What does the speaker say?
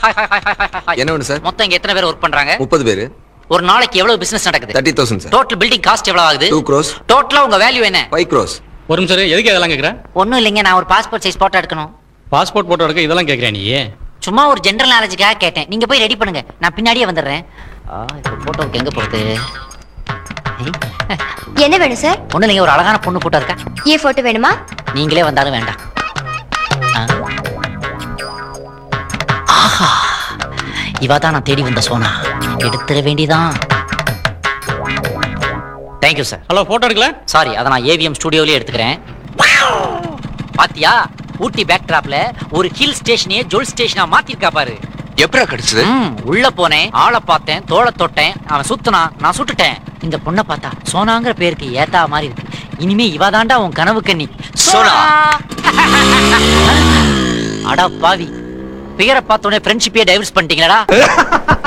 Hi hi hi hi hi hi என்ன வேணும் sir மொத்தம் இங்க எத்தனை பேர் ஒர்க் பண்றாங்க முப்பது பேரு ஒரு நாளைக்கு எவ்வளவு பிசினஸ் நடக்குது thirty thousand sir total building cost எவ்வளவு ஆகுது டூ க்ரோஸ் டோட்டலா உங்க வேல்யூ என்ன ஃபைவ் க்ரோஸ் ஒரு நிமிஷம் இரு, எதுக்கு இதெல்லாம் கேட்குற ஒண்ணும் இல்லைங்க நான் ஒரு பாஸ்போர்ட் சைஸ் போட்டோ எடுக்கணும் பாஸ்போர்ட் போட்டோ எடுக்க இதெல்லாம் கேட்குறியா நீ சும்மா ஒரு ஜெனரல் நாலேஜுக்காக கேட்டேன் நீங்க போய் ரெடி பண்ணுங்க நான் பின்னாடியே வந்துடுறேன் ஆ, இப்போ போட்டோவுக்கு எங்க போறது என்ன வேணும் சார் ஒண்ணு இல்லைங்க ஒரு அழகான பொண்ணு போட்டோ இருக்கா ஏ போட்டோ வேணுமா நீங்களே வந்தாலும் வேண்டாம் ஆ. ஆஹா இவ தான் நான் தேடி வந்த சோனா எடுத்துட வேண்டியதான் தேங்க்யூ சார் ஹலோ போட்டோ எடுக்கல சாரி அதை நான் ஏவிஎம் ஸ்டுடியோலயே எடுத்துக்கிறேன் பாத்தியா ஊட்டி பேக் டிராப்ல ஒரு ஹில் ஸ்டேஷனையே ஜொல் ஸ்டேஷனா மாத்திருக்கா பாரு எப்படா கிடைச்சது ம், உள்ள போனேன் ஆளை பார்த்தேன் தோளை தொட்டேன் அவன் சுத்துனான் நான் சுட்டுட்டேன் இந்த பொண்ணை பார்த்தா சோனாங்கிற பேருக்கு ஏத்தா மாதிரி இருக்கு இனிமே இவ தாண்டா உன் கனவு கண்ணி சோனா அடா பாவி பேரை பார்த்தோன்னே ஃப்ரெண்ட்ஷிப்பே டைவர்ஸ் பண்ணிட்டீங்களடா